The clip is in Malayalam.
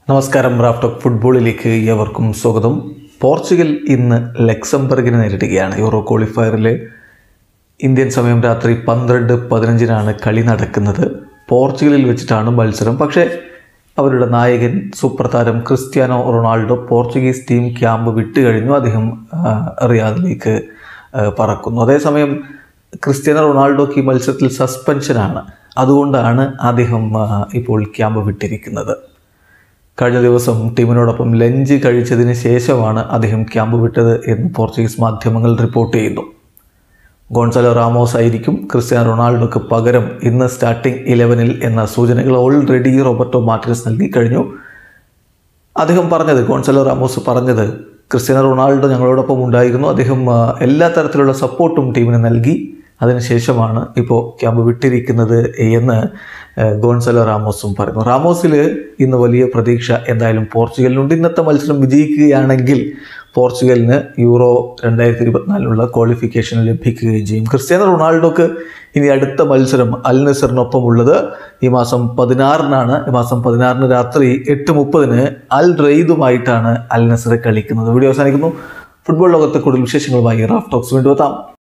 നമസ്കാരം റാഫ്റ്റോക്ക് ഫുട്ബോളിലേക്ക് ഏവർക്കും സ്വാഗതം പോർച്ചുഗൽ ഇന്ന് ലക്സംബർഗിനെ നേരിടുകയാണ് യൂറോ ക്വാളിഫയറിൽ ഇന്ത്യൻ സമയം രാത്രി പന്ത്രണ്ട് പതിനഞ്ചിനാണ് കളി നടക്കുന്നത് പോർച്ചുഗലിൽ വെച്ചിട്ടാണ് മത്സരം പക്ഷേ അവരുടെ നായകൻ സൂപ്പർ താരം Cristiano Ronaldo Portuguese team camp വിട്ടു കഴിഞ്ഞു അദ്ദേഹം ആ, റിയാദിലേക്ക് ആ, പറക്കുന്നു അതേസമയം ക്രിസ്ത്യാനോ റൊണാൾഡോക്ക് ഈ മത്സരത്തിൽ സസ്പെൻഷനാണ് അതുകൊണ്ടാണ് അദ്ദേഹം ആ, ഇപ്പോൾ ക്യാമ്പ് വിട്ടിരിക്കുന്നത് കഴിഞ്ഞ ദിവസം ടീമിനോടൊപ്പം ലഞ്ച് കഴിച്ചതിന് ശേഷമാണ് അദ്ദേഹം ക്യാമ്പ് വിട്ടത് എന്ന് പോർച്ചുഗീസ് മാധ്യമങ്ങൾ റിപ്പോർട്ട് ചെയ്യുന്നു ഗോൺസാലോ റാമോസ് ആയിരിക്കും ക്രിസ്ത്യാനോ റൊണാൾഡോക്ക് പകരം ഇന്ന് സ്റ്റാർട്ടിംഗ് ഇലവനിൽ എന്ന സൂചനകൾ ഓൾറെഡി റോബർട്ടോ മാർട്ടിനസ് നൽകി കഴിഞ്ഞു അദ്ദേഹം പറഞ്ഞത് ഗോൺസാലോ റാമോസ് പറഞ്ഞത് ക്രിസ്ത്യാനോ റൊണാൾഡോ ഞങ്ങളോടൊപ്പം ഉണ്ടായിരുന്നു അദ്ദേഹം ആ, എല്ലാ തരത്തിലുള്ള സപ്പോർട്ടും ടീമിന് നൽകി അതിനുശേഷമാണ് ഇപ്പോൾ ക്യാമ്പ് വിട്ടിരിക്കുന്നത് എന്ന് ആ, ഗോൺസാലോ റാമോസും പറയുന്നു റാമോസിൽ ഇന്ന് വലിയ പ്രതീക്ഷ എന്തായാലും പോർച്ചുഗലിനുണ്ട് ഇന്നത്തെ മത്സരം വിജയിക്കുകയാണെങ്കിൽ പോർച്ചുഗലിന് യൂറോ രണ്ടായിരത്തി ഇരുപത്തിനാലിനുള്ള ക്വാളിഫിക്കേഷൻ ലഭിക്കുകയും ചെയ്യും ക്രിസ്ത്യാനോ റൊണാൾഡോക്ക് ഇനി അടുത്ത മത്സരം അൽ നസറിനൊപ്പമുള്ളത് ഈ മാസം പതിനാറിനാണ് ഈ മാസം പതിനാറിന് രാത്രി എട്ട് മുപ്പതിന് അൽ റെയ്ദുമായിട്ടാണ് അൽ നസർ കളിക്കുന്നത് വീഡിയോ അവസാനിക്കുന്നു ഫുട്ബോൾ ലോകത്തെ കൂടുതൽ വിശേഷങ്ങളുമായി റാഫ് ടോക്സ് വീണ്ടും എത്താം